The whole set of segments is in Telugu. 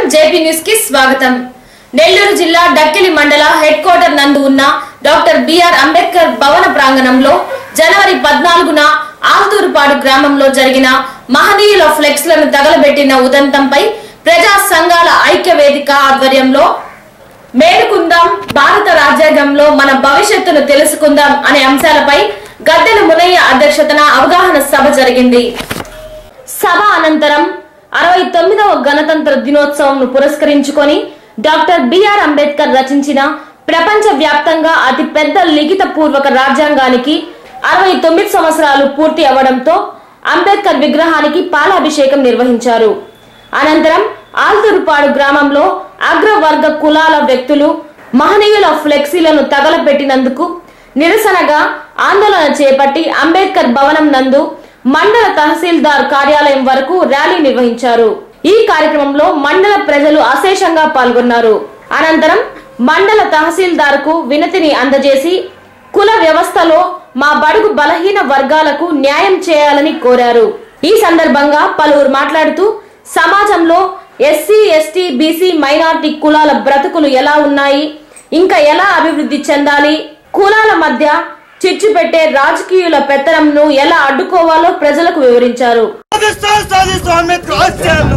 జేపీ న్యూస్ కి స్వాగతం నెల్లూరు జిల్లా డక్కిలి మండల హెడ్ క్వార్టర్ నందు ఉన్న డాక్టర్ బిఆర్ అంబేద్కర్ భవన ప్రాంగణంలో జనవరి పద్నాలుగున ఆల్తూరుపాడు గ్రామంలో జరిగిన మహనీయుల ఫ్లెక్స్ లను తగలబెట్టిన ఉదంతంపై ప్రజా సంఘాల ఐక్య వేదిక ఆధ్వర్యంలో మేలుకుందాం భారత రాజ్యాంగంలో మన భవిష్యత్తును తెలుసుకుందాం అనే అంశాలపై గద్దెల మునయ్య అధ్యక్షతన అవగాహన సభ జరిగింది సభ అనంతరం అరవై తొమ్మిదవ గణతంత్ర దినోత్సవంను పురస్కరించుకొని డాక్టర్ బిఆర్ అంబేద్కర్ రచించిన ప్రపంచ వ్యాప్తంగా అతి పెద్ద లిఖిత పూర్వక రాజ్యాంగానికి అరవై తొమ్మిది సంవత్సరాలు పూర్తి అవ్వడంతో అంబేద్కర్ విగ్రహానికి పాలాభిషేకం నిర్వహించారు అనంతరం ఆల్తూరుపాడు గ్రామంలో అగ్రవర్గ కులాల వ్యక్తులు మహనీయుల ఫ్లెక్సీలను తగలపెట్టినందుకు నిరసనగా ఆందోళన చేపట్టి అంబేద్కర్ భవనం నందు మండల తహసీల్దార్ కార్యాలయం వరకు ర్యాలీ నిర్వహించారు ఈ కార్యక్రమంలో మండల ప్రజలు అశేషంగా పాల్గొన్నారు అనంతరం మండల తహసీల్దార్ కు వినతిని అందజేసి కుల వ్యవస్థలో మా బడుగు బలహీన వర్గాలకు న్యాయం చేయాలని కోరారు ఈ సందర్భంగా పలువురు మాట్లాడుతూ సమాజంలో ఎస్సీ ఎస్టీ బీసీ మైనార్టీ కులాల బ్రతుకులు ఎలా ఉన్నాయి ఇంకా ఎలా అభివృద్ధి చెందాలి కులాల మధ్య చిచ్చు పెట్టే రాజకీయుల పెత్తనంను ఎలా అడ్డుకోవాలో ప్రజలకు వివరించారు సాధిస్తాం సాధిస్తాం అంబేద్కర్ ఆశయాలు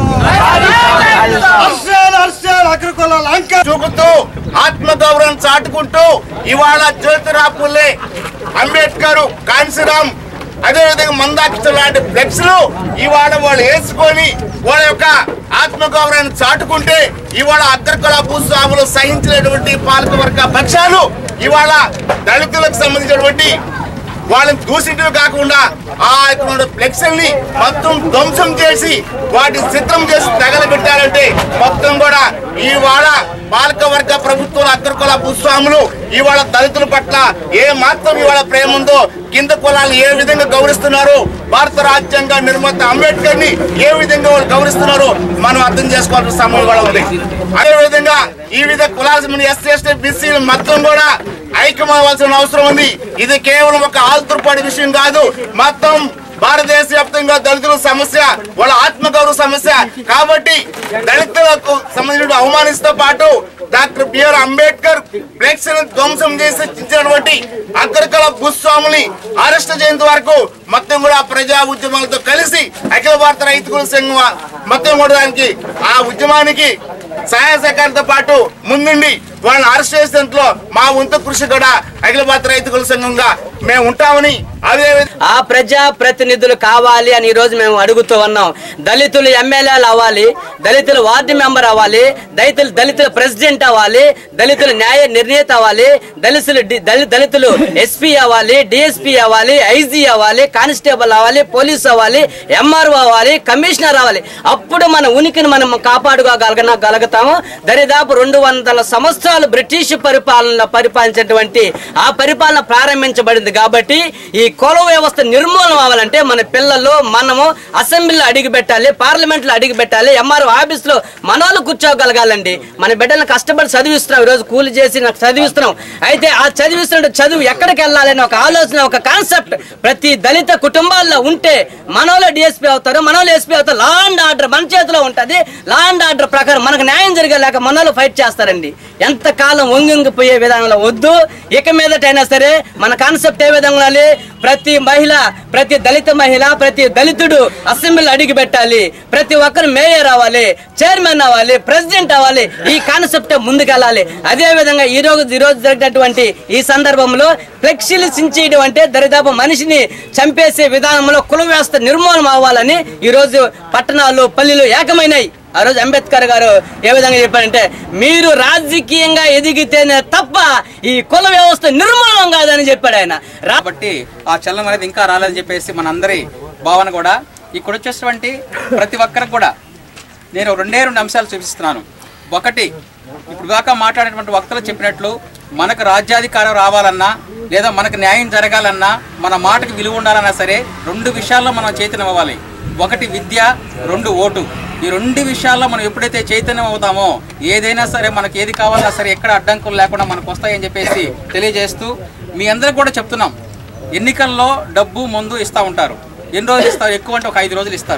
ఆశయాలు ఆశయాలు అగ్రకుల లంక చూపుతూ ఆత్మగౌరవం చాటుకుంటూ ఇవాళ జ్యోతిరావు పుల్లే అంబేద్కర్ కాన్సీరామ్ అదేవిధంగా మందాక్ష లాంటి ఫ్లెక్స్లు ఇవాళ వాళ్ళు వేసుకొని వాళ్ళ యొక్క ఆత్మగౌరవాన్ని చాటుకుంటే ఇవాళ అగ్రకుల భూస్వాములు సహించినటువంటి పాలకవర్గ పక్షాలు ఇవాళ దళితులకు సంబంధించినటువంటి వాళ్ళని దూషించడం కాకుండా ఆ యొక్క ఫ్లెక్సల్ని మొత్తం ధ్వంసం చేసి వాటి చిత్రం చేసి తగలబెట్టారంటే మొత్తం కూడా ఇవాళ పాలక వర్గ ప్రభుత్వాల అగ్రకుల భూస్వాములు ఇవాళ దళితుల పట్ల ఏ మాత్రం ఇవాళ ప్రేమ ఉందో కింద కులాలను ఏ విధంగా గౌరవిస్తున్నారు భారత రాజ్యాంగ నిర్మాత అంబేద్కర్ ని ఏ విధంగా వాళ్ళు గౌరవిస్తున్నారో మనం అర్థం చేసుకోవాల్సిన సమయం కూడా ఉంది అదే విధంగా ఈ విధంగా కులాల ఎస్సీ ఎస్టీ బీసీ మొత్తం కూడా ఐక్యమవలసిన అవసరం ఉంది ఇది కేవలం ఒక ఆల్తుర్పాటి విషయం కాదు మొత్తం భారతదేశ వ్యాప్తంగా దళితుల సమస్య వాళ్ళ ఆత్మగౌరవ సమస్య కాబట్టి దళితులకు సంబంధించిన అవమానిస్తూ పాటు డాక్టర్ బిఆర్ అంబేద్కర్ ఫ్లెక్స్ ధ్వంసం చేసి ఇచ్చినటువంటి అగ్రకల భూస్వాముని అరెస్ట్ చేసేంత వరకు మొత్తం కూడా ప్రజా ఉద్యమాలతో కలిసి అఖిల భారత రైతు కుల సంఘం మొత్తం కూడా దానికి ఆ ఉద్యమానికి సహాయ సహకారంతో పాటు ముందుండి వాళ్ళని అరెస్ట్ చేసేందులో మా వంతు కృషి కూడా అఖిల భారత రైతు కుల సంఘంగా మేము ఉంటామని అదే ఆ ప్రజా ప్రతినిధులు కావాలి అని ఈ రోజు మేము అడుగుతూ ఉన్నాం దళితులు ఎమ్మెల్యేలు అవ్వాలి దళితులు వార్డు మెంబర్ అవ్వాలి దళితులు దళితుల ప్రెసిడెంట్ అవ్వాలి దళితులు న్యాయ నిర్ణేత అవ్వాలి దళితులు డి- దళి- దళితులు ఎస్పీ అవ్వాలి డిఎస్పీ అవ్వాలి ఐజీ అవ్వాలి కానిస్టేబుల్ అవ్వాలి పోలీస్ అవ్వాలి ఎంఆర్ఓ అవ్వాలి కమిషనర్ అవ్వాలి అప్పుడు మన ఉనికిని మనం కాపాడుకోగలగన గలుగుతాము దరిదాపు రెండు వందల సంవత్సరాలు బ్రిటిష్ పరిపాలన పరిపాలించినటువంటి ఆ పరిపాలన ప్రారంభించబడింది కాబట్టి ఈ కుల వ్యవస్థ నిర్మూలన అవ్వాలంటే మన పిల్లలు మనము అసెంబ్లీలో అడిగి పెట్టాలి పార్లమెంట్ లో అడిగి పెట్టాలి ఎంఆర్ఓ ఆఫీస్ లో మనోళ్ళు కూర్చోగలగాలండి మన బిడ్డలను కష్టపడి చదివిస్తున్నాం ఈరోజు కూలి చేసి నాకు చదివిస్తున్నాం అయితే ఆ చదివిస్తున్న చదువు ఎక్కడికి వెళ్ళాలని ఒక ఆలోచన ఒక కాన్సెప్ట్ ప్రతి దళిత కుటుంబాల్లో ఉంటే మనోళ్ళు డిఎస్పీ అవుతారు మనోళ్ళు ఎస్పీ అవుతారు లా అండ్ ఆర్డర్ మన చేతిలో ఉంటది లా అండ్ ఆర్డర్ ప్రకారం మనకు న్యాయం జరిగేలాక మనోళ్ళు ఫైట్ చేస్తారండి ఎంతకాలం వంగిపోయే విధానంలో వద్దు ఇక మీదటైనా సరే మన కాన్సెప్ట్ ఏ విధంగా ఉండాలి ప్రతి మహిళ ప్రతి దళిత మహిళ ప్రతి దళితుడు అసెంబ్లీలో అడిగి పెట్టాలి ప్రతి ఒక్కరు మేయర్ అవ్వాలి చైర్మన్ అవ్వాలి ప్రెసిడెంట్ అవ్వాలి ఈ కాన్సెప్ట్ ముందుకెళ్ళాలి అదే విధంగా ఈ రోజు ఈ రోజు జరిగినటువంటి ఈ సందర్భంలో ఫ్లెక్సీలు సించేయడం అంటే దరిదాపు మనిషిని చంపేసే విధానంలో కుల వ్యవస్థ నిర్మూలన అవ్వాలని ఈ రోజు పట్టణాలు పల్లెలు ఏకమైనాయి ఆ రోజు అంబేద్కర్ గారు ఏ విధంగా చెప్పారంటే మీరు రాజకీయంగా ఎదిగితేనే తప్ప ఈ కుల వ్యవస్థ నిర్మూలనం కాదని చెప్పాడు ఆయన రా కాబట్టి ఆ చలనం అనేది ఇంకా రాలేదని చెప్పేసి మనందరి భావన కూడా ఇక్కడ వచ్చేటువంటి ప్రతి ఒక్కరికి కూడా నేను రెండే రెండు అంశాలు చూపిస్తున్నాను ఒకటి ఇప్పుడు దాకా మాట్లాడినటువంటి వక్తలు చెప్పినట్లు మనకు రాజ్యాధికారం రావాలన్నా లేదా మనకు న్యాయం జరగాలన్నా మన మాటకు విలువ ఉండాలన్నా సరే రెండు విషయాల్లో మనం చైతన్యం అవ్వాలి ఒకటి విద్య రెండు ఓటు ఈ రెండు విషయాల్లో మనం ఎప్పుడైతే చైతన్యం అవుతామో ఏదైనా సరే మనకి ఏది కావాలన్నా సరే ఎక్కడ అడ్డంకులు లేకుండా మనకు వస్తాయని చెప్పేసి తెలియజేస్తూ మీ అందరికి కూడా చెప్తున్నాం ఎన్నికల్లో డబ్బు ముందు ఇస్తూ ఉంటారు ఎన్ని రోజులు ఇస్తారు ఎక్కువ అంటే ఒక ఐదు రోజులు ఇస్తారు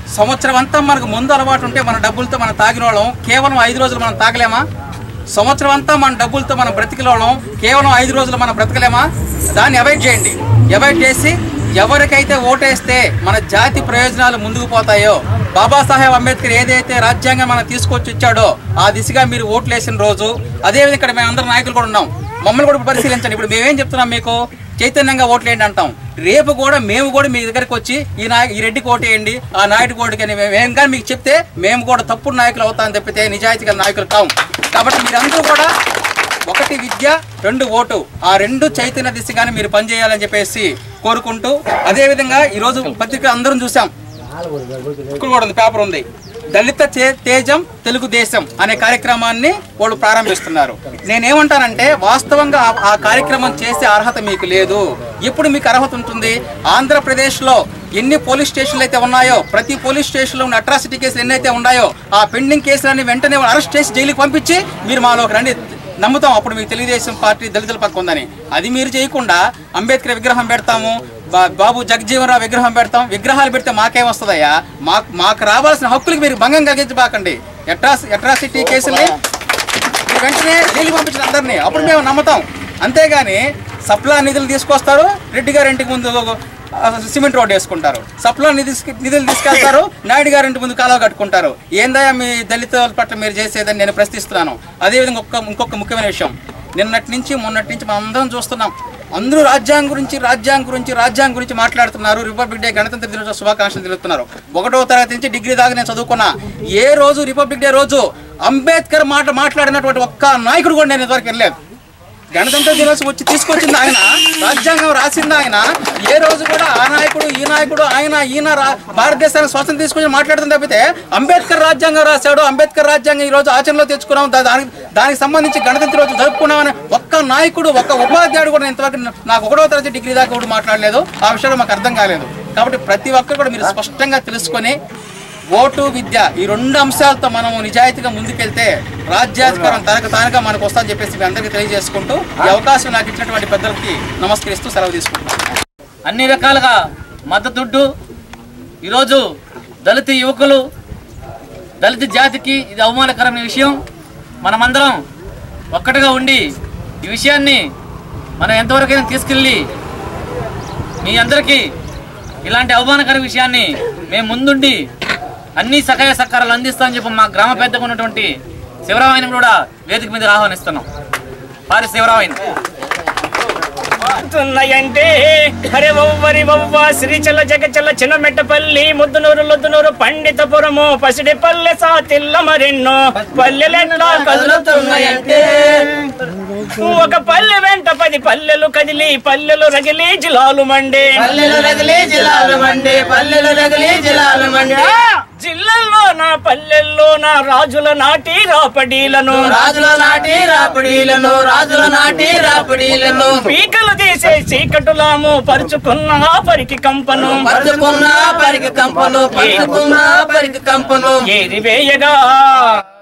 సంవత్సరం అంతా మనకు ముందు అలవాటు ఉంటే మన డబ్బులతో మనం తాగిన వాళ్ళం కేవలం ఐదు రోజులు మనం తాగలేమా సంవత్సరం అంతా మన డబ్బులతో మనం బ్రతికిన వాళ్ళం కేవలం ఐదు రోజులు మనం బ్రతకలేమా దాన్ని అవాయిడ్ చేయండి అవాయిడ్ చేసి ఎవరికైతే ఓటేస్తే మన జాతి ప్రయోజనాలు ముందుకు పోతాయో బాబాసాహెబ్ అంబేద్కర్ ఏదైతే రాజ్యాంగం మనం తీసుకొచ్చి ఇచ్చాడో ఆ దిశగా మీరు ఓట్లు వేసిన రోజు అదేవిధంగా ఇక్కడ మేము అందరం నాయకులు కూడా ఉన్నాం మమ్మల్ని కూడా పరిశీలించండి ఇప్పుడు మేమేం చెప్తున్నాం మీకు చైతన్యంగా ఓట్లేండి అంటాం రేపు కూడా మేము కూడా మీ దగ్గరికి వచ్చి ఈ నాయ ఈ రెడ్డికి ఓటేయండి ఆ నాయుడు ఓటుకి అని మేము ఏం కానీ మీకు చెప్తే మేము కూడా తప్పుడు నాయకులు అవుతామని తప్పితే నిజాయితీ గల నాయకులు కాం కాబట్టి మీరందరూ కూడా ఒకటి విద్య రెండు ఓటు ఆ రెండు చైతన్య దిశగానే మీరు పనిచేయాలని చెప్పేసి కోరుకుంటూ అదేవిధంగా ఈరోజు పత్రిక అందరం చూసాం ఇక్కడ కూడా ఉంది పేపర్ ఉంది దళిత చే- తేజం తెలుగుదేశం అనే కార్యక్రమాన్ని వాళ్ళు ప్రారంభిస్తున్నారు నేనేమంటానంటే వాస్తవంగా ఆ- ఆ కార్యక్రమం చేసే అర్హత మీకు లేదు ఎప్పుడు మీకు అర్హత ఉంటుంది ఆంధ్రప్రదేశ్లో ఎన్ని పోలీస్ స్టేషన్లు అయితే ఉన్నాయో ప్రతి పోలీస్ స్టేషన్లో ఉన్న అట్రాసిటీ కేసులు ఎన్నైతే ఉన్నాయో ఆ పెండింగ్ కేసులన్నీ వెంటనే అరెస్ట్ చేసి జైలుకి పంపించి మీరు మాలోకి రండి నమ్ముతాం అప్పుడు మీకు తెలుగుదేశం పార్టీ దళితుల పక్క ఉందని అది మీరు చేయకుండా అంబేద్కర్ విగ్రహం పెడతాము బా- బాబు జగజీవనరావు విగ్రహం పెడతాం విగ్రహాలు పెడితే మాకేం వస్తుందయ్యా మాకు మాకు రావాల్సిన హక్కులకు మీరు భంగం కలిగించబాకండి అట్రాస్ అట్రాసిటీ కేసుల్ని మీరు వెంటనే జైలుకి పంపించిన అందరినీ అప్పుడు మేము నమ్ముతాం అంతేగాని సప్లా నిధులు తీసుకొస్తారు రెడ్డి గారి ఇంటికి ముందు ఆ, సిమెంట్ రోడ్ వేసుకుంటారు సప్లా నిధి నిధులు తీసుకెళ్తారు నాయుడు గారి ఇంటి ముందు కాలువ కట్టుకుంటారు ఏందయ్యా మీ దళితుల పట్ల మీరు చేసేదని నేను ప్రశ్నిస్తున్నాను అదేవిధంగా ఒక్క ఇంకొక ముఖ్యమైన విషయం నిన్నటి నుంచి మొన్నటి నుంచి మనం అందరం చూస్తున్నాం అందరూ రాజ్యాంగం గురించి రాజ్యాంగం గురించి రాజ్యాంగం గురించి మాట్లాడుతున్నారు రిపబ్లిక్ డే గణతంత్ర దినోత్సవ శుభాకాంక్షలు తెలుపుతున్నారు ఒకటో తరగతి నుంచి డిగ్రీ దాకా నేను చదువుకున్నా ఏ రోజు రిపబ్లిక్ డే రోజు అంబేద్కర్ మాట మాట్లాడినటువంటి ఒక్క నాయకుడు కూడా నేను ఇంతవరకు వెళ్ళలేదు గణతంత్ర దినోత్సవం వచ్చి తీసుకొచ్చింది ఆయన రాజ్యాంగం రాసింది ఆయన ఏ రోజు కూడా ఆ నాయకుడు ఈ నాయకుడు ఆయన ఈయన రా- భారతదేశానికి స్వాతంత్రం తీసుకొచ్చి మాట్లాడుతుంది తప్పితే అంబేద్కర్ రాజ్యాంగం రాశాడు అంబేద్కర్ రాజ్యాంగం ఈ రోజు ఆచరణలో తెచ్చుకున్నాం దా- దానికి దానికి సంబంధించి గణతంత్ర రోజు జరుపుకున్నామని ఒక్క నాయకుడు ఒక్క ఉపాధ్యాయుడు కూడా ఇంతవరకు నాకు ఒకటో తరగతి డిగ్రీ దాకా కూడా మాట్లాడలేదు ఆ విషయంలో మాకు అర్థం కాలేదు కాబట్టి ప్రతి ఒక్కరు కూడా మీరు స్పష్టంగా తెలుసుకొని ఓటు విద్య ఈ రెండు అంశాలతో మనం నిజాయితీగా ముందుకెళ్తే రాజ్యాధికారం తనకు తానుగా మనకు వస్తుందని చెప్పేసి మీ అందరికీ తెలియజేసుకుంటూ ఈ అవకాశం నాకు ఇచ్చినటువంటి పెద్దలకి నమస్కరిస్తూ సెలవు తీసుకుంటున్నాను అన్ని రకాలుగా మద్దతుడ్డు ఈరోజు దళిత యువకులు దళిత జాతికి ఇది అవమానకరమైన విషయం మనమందరం ఒక్కటిగా ఉండి ఈ విషయాన్ని మనం ఎంతవరకైనా తీసుకెళ్ళి మీ అందరికీ ఇలాంటి అవమానకర విషయాన్ని మేము ముందుండి అన్ని సహాయ సహకారాలు అందిస్తామని చెప్పి మా గ్రామ పెద్దగా ఉన్నటువంటి శివరామాయణ కూడా వేదిక మీద ఆహ్వానిస్తున్నాం పారి శివరామాయణ ఉన్నాయంటే హరే వవ్వరి వవ్వ శ్రీచల జగచల చిన్నమెట్టపల్లి ముద్దునూరు లొద్దునూరు పండితపురము పసిడిపల్లె సాతిల్ల మరెన్నో పల్లెలెట్లా కదులుతున్నాయంటే ఒక పల్లె వెంట పది పల్లెలు కదిలి పల్లెలు రగిలి జిలాలు మండే పల్లెలు రగిలి జిల్లాలు మండి పల్లెలు రగిలి జిల్లాలు మండి జిల్లల్లో నా పల్లెల్లో నా రాజుల నాటి రాపడీలను రాజుల నాటి రాపిడీలను రాజుల నాటి రాపిడీలను పీకలు తీసే చీకటులాము పరుచుకున్న ఆ పరికి కంపను పరుచుకున్న పరికి కంపను పరుచుకున్న పరికి కంపను ఏరి వేయగా